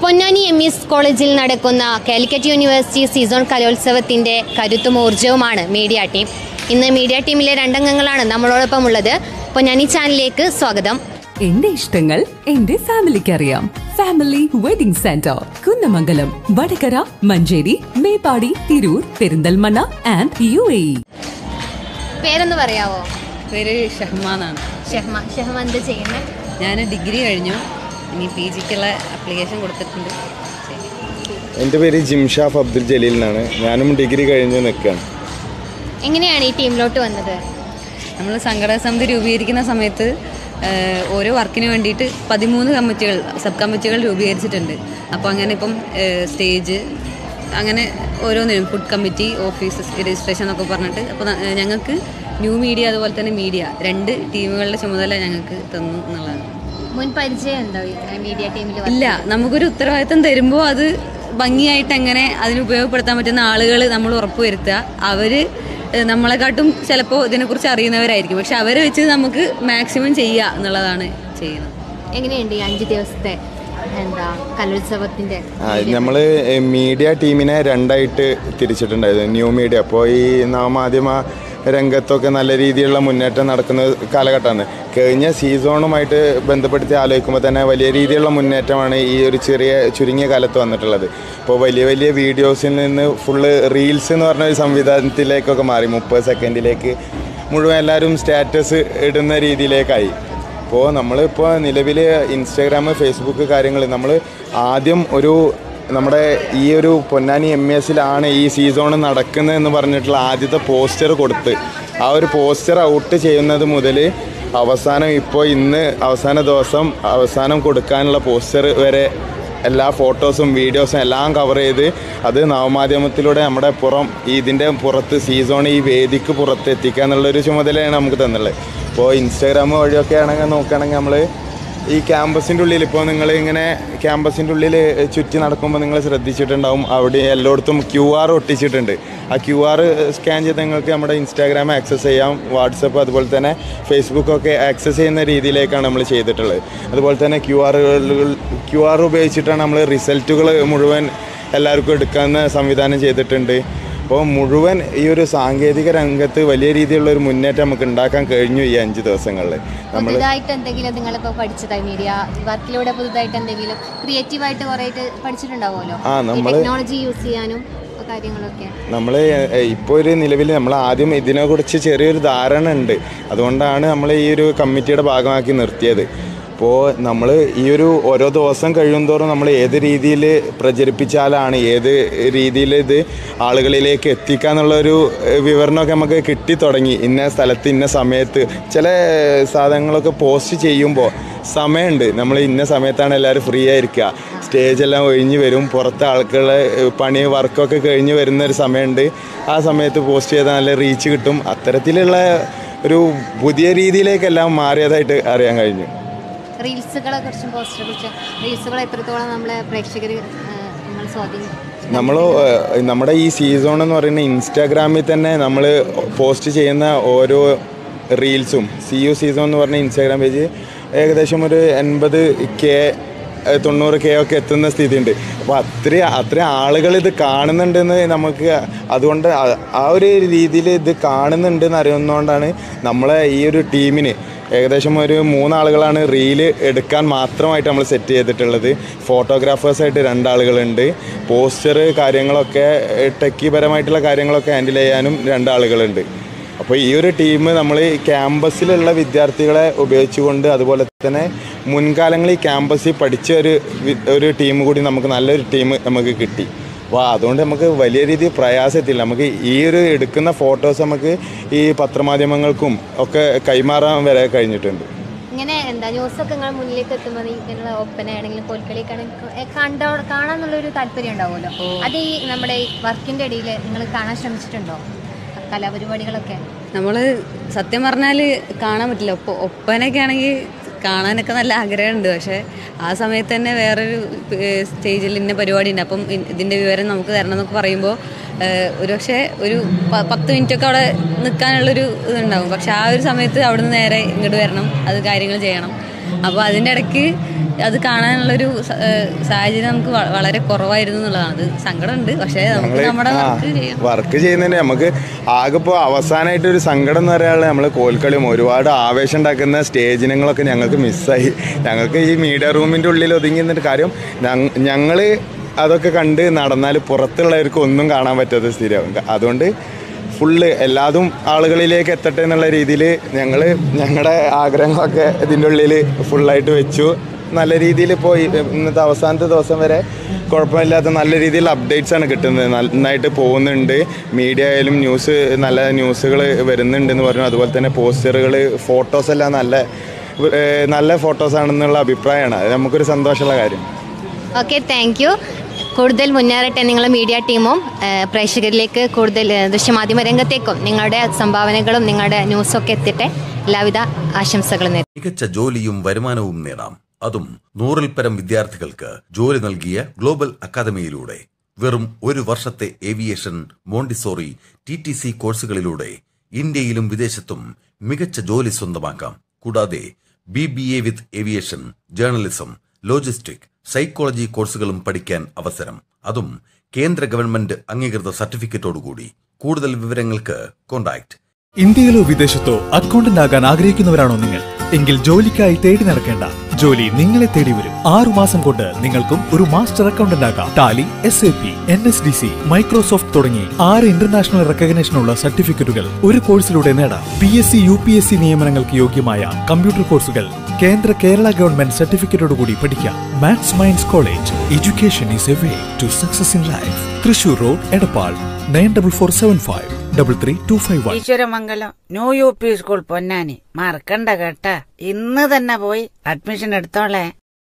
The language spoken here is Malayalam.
പൊന്നാനി എം എസ് കോളേജിൽ നടക്കുന്ന കാലിക്കറ്റ് യൂണിവേഴ്സിറ്റി സീസൺ കലോത്സവത്തിന്റെ കരുത്തും ഊർജവുമാണ് മീഡിയ ടീം ഇന്ന് മീഡിയ ടീമിലെ രണ്ടംഗങ്ങളാണ് നമ്മളോടൊപ്പം ഉള്ളത് പൊന്നാനി ചാനലിലേക്ക് സ്വാഗതം എന്റെ ഇഷ്ടങ്ങൾ എന്റെ ഫാമിലിക്ക് അറിയാം family wedding centre Kunnamangalam Vatakara Manjeri Meppadi Tirur Perinthalmanna and U A പേരൊന്ന് പറയാവോ പേര് ഷഹ്മാനാണ് ഷെഹ്മ ഷെഹ്മ എന്ത് ചെയ്യുന്നത് ഞാൻ ഡിഗ്രി കഴിഞ്ഞു ഇനി പി ജിക്കുള്ള അപ്ലിക്കേഷൻ കൊടുത്തിട്ടുണ്ട് ശരി. എൻ്റെ പേര് ജിംഷാഫ് അബ്ദുൽ ജലീൽ എന്നാണ് ഞാനും ഡിഗ്രി കഴിഞ്ഞ് നിൽക്കുകയാണ് എങ്ങനെയാണ് ഈ ടീമിലോട്ട് വന്നത് നമ്മൾ സംഘടന സമിതി രൂപീകരിക്കുന്ന സമയത്ത് ഏഹ്, ഓരോ വർക്കിന് വേണ്ടിയിട്ട് പതിമൂന്ന് കമ്മിറ്റികൾ സബ് കമ്മിറ്റികൾ രൂപീകരിച്ചിട്ടുണ്ട് അപ്പോൾ അങ്ങനെ ഇപ്പം ഏഹ്, സ്റ്റേജ് അങ്ങനെ ഓരോന്നിനും ഫുഡ് കമ്മിറ്റി ഓഫീസ് രജിസ്ട്രേഷൻ എന്നൊക്കെ പറഞ്ഞിട്ട് അപ്പോൾ ന- ഞങ്ങൾക്ക് ന്യൂ മീഡിയ അതുപോലെ തന്നെ മീഡിയ രണ്ട് ടീമുകളുടെ ചുമതല ഞങ്ങൾക്ക് തന്നു എന്നുള്ളതാണ് മുൻ പരിചയം ഉണ്ടോ ഈ മീഡിയ ടീമിൽ ഇല്ല നമുക്കൊരു ഉത്തരവാദിത്തം തരുമ്പോൾ അത് ഭംഗിയായിട്ട് എങ്ങനെ അതിന് ഉപയോഗപ്പെടുത്താൻ പറ്റുന്ന ആളുകൾ നമ്മൾ ഉറപ്പുവരുത്തുക അവര് ഏഹ്, നമ്മളെക്കാട്ടും ചിലപ്പോൾ ഇതിനെക്കുറിച്ച് അറിയുന്നവരായിരിക്കും പക്ഷെ അവരെ വെച്ച് നമുക്ക് മാക്സിമം ചെയ്യുക എന്നുള്ളതാണ് ചെയ്യുന്നത് എങ്ങനെയുണ്ട് ഈ അഞ്ച് ദിവസത്തെ എന്താ കലോത്സവത്തിന്റെ നമ്മൾ മീഡിയ ടീമിനെ രണ്ടായിട്ട് തിരിച്ചിട്ടുണ്ടായിരുന്നു ന്യൂ മീഡിയ അപ്പോൾ ഈ നാമാധ്യമ രംഗത്തൊക്കെ നല്ല രീതിയിലുള്ള മുന്നേറ്റം നടക്കുന്ന കാലഘട്ടമാണ് കഴിഞ്ഞ സീസണുമായിട്ട് ബന്ധപ്പെടുത്തി ആലോചിക്കുമ്പോൾ തന്നെ വലിയ രീതിയിലുള്ള മുന്നേറ്റമാണ് ഈ ഒരു ചെറിയ ചുരുങ്ങിയ കാലത്ത് വന്നിട്ടുള്ളത് ഇപ്പോൾ വലിയ വലിയ വീഡിയോസിൽ നിന്ന് ഫുള്ള് റീൽസ് എന്ന് പറഞ്ഞ ഒരു സംവിധാനത്തിലേക്കൊക്കെ മാറി മുപ്പത് സെക്കൻഡിലേക്ക് മുഴുവൻ എല്ലാവരും സ്റ്റാറ്റസ് ഇടുന്ന രീതിയിലേക്കായി ഇപ്പോൾ നമ്മളിപ്പോൾ നിലവിൽ ഇൻസ്റ്റാഗ്രാം ഫേസ്ബുക്ക് കാര്യങ്ങൾ നമ്മൾ ആദ്യം ഒരു നമ്മുടെ ഈ ഒരു പൊന്നാനി എം എസിലാണ് ഈ സീസൺ നടക്കുന്നതെന്ന് പറഞ്ഞിട്ടുള്ള ആദ്യത്തെ പോസ്റ്റർ കൊടുത്ത് ആ ഒരു പോസ്റ്റർ ഔട്ട് ചെയ്യുന്നത് മുതൽ അവസാനം ഇപ്പോൾ ഇന്ന് അവസാന ദിവസം അവസാനം കൊടുക്കാനുള്ള പോസ്റ്റർ വരെ എല്ലാ ഫോട്ടോസും വീഡിയോസും എല്ലാം കവർ ചെയ്ത് അത് നവമാധ്യമത്തിലൂടെ നമ്മുടെ പുറം ഈ ഇതിൻ്റെ പുറത്ത് സീസൺ ഈ വേദിക്ക് പുറത്ത് എത്തിക്കുക എന്നുള്ളൊരു ചുമതലയാണ് നമുക്ക് തന്നുള്ളത് ഇപ്പോൾ ഇൻസ്റ്റാഗ്രാം വഴിയൊക്കെ ആണെങ്കിൽ നോക്കുകയാണെങ്കിൽ നമ്മൾ ഈ ക്യാമ്പസിൻ്റെ ഉള്ളിൽ ഇപ്പോൾ നിങ്ങൾ ഇങ്ങനെ ക്യാമ്പസിൻ്റെ ഉള്ളിൽ ചുറ്റി നടക്കുമ്പോൾ നിങ്ങൾ ശ്രദ്ധിച്ചിട്ടുണ്ടാവും അവിടെ എല്ലായിടത്തും ക്യു ആർ ഒട്ടിച്ചിട്ടുണ്ട് ആ ക്യു ആർ സ്കാൻ ചെയ്ത് നിങ്ങൾക്ക് നമ്മുടെ ഇൻസ്റ്റാഗ്രാം ആക്സസ് ചെയ്യാം വാട്സപ്പ് അതുപോലെ തന്നെ ഫേസ്ബുക്കൊക്കെ ആക്സസ് ചെയ്യുന്ന രീതിയിലേക്കാണ് നമ്മൾ ചെയ്തിട്ടുള്ളത് അതുപോലെ തന്നെ ക്യു ആറുകൾ ക്യു ആർ ഉപയോഗിച്ചിട്ടാണ് നമ്മൾ റിസൾട്ടുകൾ മുഴുവൻ എല്ലാവർക്കും എടുക്കാവുന്ന സംവിധാനം ചെയ്തിട്ടുണ്ട് അപ്പോൾ മുഴുവൻ ഈ ഒരു സാങ്കേതിക രംഗത്ത് വലിയ രീതിയിലുള്ള ഒരു മുന്നേറ്റം നമുക്ക് ഉണ്ടാക്കാൻ കഴിഞ്ഞു ഈ അഞ്ച് ദിവസങ്ങളിൽ നമ്മൾ പുതുതായിട്ട് എന്തെങ്കിലും നിങ്ങളിപ്പോൾ പഠിച്ചതായി മീഡിയ വർക്കിലൂടെ പുതുതായിട്ട് എന്തെങ്കിലും ക്രിയേറ്റീവായിട്ട് കുറേ പഠിച്ചിട്ടുണ്ടാവുമല്ലോ ആ, നമ്മള് ടെക്നോളജി യൂസ് ചെയ്യാനും കാര്യങ്ങളൊക്കെ നമ്മൾ ഇപ്പോൾ ഒരു നിലവിൽ നമ്മൾ ആദ്യം ഇതിനെക്കുറിച്ച് ചെറിയൊരു ധാരണ ഉണ്ട് അതുകൊണ്ടാണ് നമ്മൾ ഈ ഒരു കമ്മിറ്റിയുടെ ഭാഗമാക്കി നിർത്തിയത് അപ്പോൾ നമ്മൾ ഈ ഒരു ഓരോ ദിവസം കഴിയുന്തോറും നമ്മൾ ഏത് രീതിയിൽ പ്രചരിപ്പിച്ചാലാണ് ഏത് രീതിയിൽ ഇത് ആളുകളിലേക്ക് എത്തിക്കുക എന്നുള്ളൊരു ഏഹ്, വിവരണമൊക്കെ നമുക്ക് കിട്ടി തുടങ്ങി ഇന്ന സ്ഥലത്ത് ഇന്ന സമയത്ത് ചില സാധനങ്ങളൊക്കെ പോസ്റ്റ് ചെയ്യുമ്പോൾ സമയമുണ്ട് നമ്മൾ ഇന്ന സമയത്താണ് എല്ലാവരും ഫ്രീ ആയിരിക്കുക സ്റ്റേജ് എല്ലാം ഒഴിഞ്ഞ് വരും പുറത്തെ ആൾക്കുള്ള ഏഹ്, പണി വർക്കൊക്കെ കഴിഞ്ഞ് വരുന്ന ഒരു സമയമുണ്ട് ആ സമയത്ത് പോസ്റ്റ് ചെയ്താൽ നല്ല റീച്ച് കിട്ടും അത്തരത്തിലുള്ള ഒരു പുതിയ രീതിയിലേക്കെല്ലാം മാറിയതായിട്ട് അറിയാൻ കഴിഞ്ഞു റീൽസുകളെ കുറിച്ചും പോസ്റ്ററെ കുറിച്ചും റീൽസുകൾ എത്രത്തോളം നമ്മളെ പ്രേക്ഷകർ നമ്മൾ സ്വാധീനം നമ്മൾ നമ്മുടെ ഈ സീസൺ എന്ന് പറയുന്ന ഇൻസ്റ്റാഗ്രാമിൽ തന്നെ നമ്മൾ പോസ്റ്റ് ചെയ്യുന്ന ഓരോ റീൽസും സി യു സീസൺ എന്ന് പറഞ്ഞ ഇൻസ്റ്റാഗ്രാം പേജ് ഏകദേശം ഒരു എൺപത് കെ തൊണ്ണൂറ് കെ ഒക്കെ എത്തുന്ന സ്ഥിതിയുണ്ട് അപ്പോൾ അത്ര അത്ര ആളുകൾ ഇത് കാണുന്നുണ്ടെന്ന് നമുക്ക് അതുകൊണ്ട് ആ- ആ ഒരു രീതിയിൽ ഇത് കാണുന്നുണ്ടെന്ന് അറിയുന്നതുകൊണ്ടാണ് നമ്മളെ ഈ ഒരു ടീമിന് ഏകദേശം ഒരു മൂന്നാളുകളാണ് റീല് എടുക്കാൻ മാത്രമായിട്ട് നമ്മൾ സെറ്റ് ചെയ്തിട്ടുള്ളത് ഫോട്ടോഗ്രാഫേഴ്സായിട്ട് രണ്ടാളുകളുണ്ട് പോസ്റ്റർ കാര്യങ്ങളൊക്കെ ടെക്കി പരമായിട്ടുള്ള കാര്യങ്ങളൊക്കെ ഹാൻഡിൽ ചെയ്യാനും രണ്ടാളുകളുണ്ട് അപ്പോൾ ഈ ഒരു ടീം നമ്മൾ ക്യാമ്പസിലുള്ള വിദ്യാർത്ഥികളെ ഉപയോഗിച്ചുകൊണ്ട് അതുപോലെ തന്നെ മുൻകാലങ്ങളിൽ ക്യാമ്പസിൽ പഠിച്ച ഒരു വി- ഒരു ടീം കൂടി നമുക്ക് നല്ലൊരു ടീം നമുക്ക് കിട്ടി അപ്പോൾ അതുകൊണ്ട് നമുക്ക് വലിയ രീതിയിൽ പ്രയാസത്തില്ല നമുക്ക് ഈ ഒരു എടുക്കുന്ന ഫോട്ടോസ് നമുക്ക് ഈ പത്രമാധ്യമങ്ങൾക്കും ഒക്കെ കൈമാറാൻ വരെ കഴിഞ്ഞിട്ടുണ്ട് ഇങ്ങനെ എന്താ ന്യൂസൊക്കെ നിങ്ങൾ മുന്നിലേക്ക് എത്തുമ്പോൾ ഇങ്ങനെയുള്ള ഒപ്പനയാണെങ്കിലും കോൽക്കളിക്കാണെങ്കിലും കണ്ടോ കാണാന്നുള്ളൊരു താല്പര്യം ഉണ്ടാവുമല്ലോ അത് ഈ നമ്മുടെ ഈ വർക്കിന്റെ ഇടയിൽ നിങ്ങൾ കാണാൻ ശ്രമിച്ചിട്ടുണ്ടോ കലാപരിപാടികളൊക്കെ നമ്മൾ സത്യം പറഞ്ഞാൽ കാണാൻ പറ്റില്ല ഒപ്പം ഒപ്പനൊക്കെ ആണെങ്കിൽ കാണാനൊക്കെ നല്ല ആഗ്രഹമുണ്ട് പക്ഷേ ആ സമയത്ത് തന്നെ വേറൊരു ഏഹ്, സ്റ്റേജിൽ ഇന്ന പരിപാടി ഉണ്ട് അപ്പം ഇ- ഇതിൻ്റെ വിവരം നമുക്ക് തരണം എന്നൊക്കെ പറയുമ്പോൾ ഏഹ്, ഒരു പക്ഷേ ഒരു പ- പത്ത് മിനിറ്റൊക്കെ അവിടെ നിൽക്കാനുള്ളൊരു ഇതുണ്ടാവും പക്ഷെ ആ ഒരു സമയത്ത് അവിടെ നിന്ന് നേരെ ഇങ്ങോട്ട് വരണം അത് കാര്യങ്ങൾ ചെയ്യണം അപ്പോൾ അതിൻ്റെ ഇടയ്ക്ക് അത് കാണാനുള്ളൊരു സ- ഏഹ് സാഹചര്യം നമുക്ക് വ- വളരെ കുറവായിരുന്നു എന്നുള്ളതാണ് അത് സങ്കടമുണ്ട് പക്ഷേ നമുക്ക് നമ്മുടെ വർക്ക് ചെയ്യാം വർക്ക് ചെയ്യുന്നതിന് നമുക്ക് ആകെ ഇപ്പോൾ അവസാനമായിട്ട് ഒരു സങ്കടം എന്ന് പറയാനുള്ളത് നമ്മൾ കോൽക്കളിയും ഒരുപാട് ആവേശം ഉണ്ടാക്കുന്ന സ്റ്റേജിനങ്ങളൊക്കെ ഞങ്ങൾക്ക് മിസ്സായി ഞങ്ങൾക്ക് ഈ മീഡിയ റൂമിൻ്റെ ഉള്ളിൽ ഒതുങ്ങി നിന്നിട്ട് കാര്യം ഞങ്ങൾ അതൊക്കെ കണ്ട് നടന്നാൽ പുറത്തുള്ളവർക്ക് ഒന്നും കാണാൻ പറ്റാത്ത സ്ഥിരമാവും അതുകൊണ്ട് ഫുള്ള് എല്ലാതും ആളുകളിലേക്ക് എത്തട്ടെ എന്നുള്ള രീതിയിൽ ഞങ്ങൾ ഞങ്ങളുടെ ആഗ്രഹങ്ങളൊക്കെ ഇതിൻ്റെ ഉള്ളിൽ ഫുള്ളായിട്ട് വെച്ചു നല്ല രീതിയിൽ ഇപ്പോൾ ഇന്നത്തെ അവസാനത്തെ ദിവസം വരെ കുഴപ്പമില്ലാത്ത നല്ല രീതിയിൽ അപ്ഡേറ്റ്സ് ആണ് കിട്ടുന്നത് നന്നായിട്ട് പോകുന്നുണ്ട് മീഡിയ ആയാലും ന്യൂസ് നല്ല ന്യൂസുകൾ വരുന്നുണ്ട് എന്ന് പറഞ്ഞു അതുപോലെ തന്നെ പോസ്റ്ററുകൾ ഫോട്ടോസ് എല്ലാം നല്ല ഏഹ് നല്ല ഫോട്ടോസ് ആണെന്നുള്ള അഭിപ്രായമാണ് അത് നമുക്കൊരു സന്തോഷമുള്ള കാര്യം ഓക്കെ താങ്ക് യു കൂടുതൽ മുന്നേറട്ടെ നിങ്ങൾ മീഡിയ ടീമും ഏഹ്, പ്രേക്ഷകരിലേക്ക് കൂടുതൽ ഏഹ്, ദൃശ്യമാധ്യമ രംഗത്തേക്കും നിങ്ങളുടെ സംഭാവനകളും നിങ്ങളുടെ ന്യൂസൊക്കെ എത്തിട്ടെ എല്ലാവിധ ആശംസകളും നേരുന്നു മികച്ച ജോലിയും വരുമാനവും നേടാം അതും നൂറിൽ പരം വിദ്യാർത്ഥികൾക്ക് ജോലി നൽകിയ ഗ്ലോബൽ അക്കാദമിയിലൂടെ വെറും ഒരു വർഷത്തെ aviation Montessori T T C കോഴ്സുകളിലൂടെ ഇന്ത്യയിലും വിദേശത്തും മികച്ച ജോലി സ്വന്തമാക്കാം കൂടാതെ B B A with aviation journalism logistic psychology കോഴ്സുകളും പഠിക്കാൻ അവസരം അതും കേന്ദ്ര ഗവൺമെന്റ് അംഗീകൃത സർട്ടിഫിക്കറ്റോടുകൂടി കൂടുതൽ വിവരങ്ങൾക്ക് കോൺടാക്ട് ഇന്ത്യയിലോ വിദേശത്തോ അക്കൗണ്ടന്റ് ആകാൻ ആഗ്രഹിക്കുന്നവരാണോ നിങ്ങൾ എങ്കിൽ ജോലിക്കായി തേടി നടക്കേണ്ട ജോലി നിങ്ങളെ തേടി വരും ആറു മാസം കൊണ്ട് നിങ്ങൾക്കും ഒരു മാസ്റ്റർ അക്കൗണ്ടന്റ് ആകാം Tally S A P N S D C Microsoft തുടങ്ങി ആറ് ഇന്റർനാഷണൽ റെക്കഗ്നേഷനുള്ള സർട്ടിഫിക്കറ്റുകൾ ഒരു കോഴ്സിലൂടെ നേടാം P S C U P S C നിയമനങ്ങൾക്ക് യോഗ്യമായ കമ്പ്യൂട്ടർ കോഴ്സുകൾ കേന്ദ്ര കേരള ഗവൺമെന്റ് സർട്ടിഫിക്കറ്റോടുകൂടി പഠിക്കാം Maths Minds College education is a way to success in life Thrissur road Edappal nine double four seven five double three two five one Eeswaramangalam new U P school Ponnani മറക്കണ്ട കേട്ടാ ഇന്ന് തന്നെ പോയി അഡ്മിഷൻ എടുത്തോളേ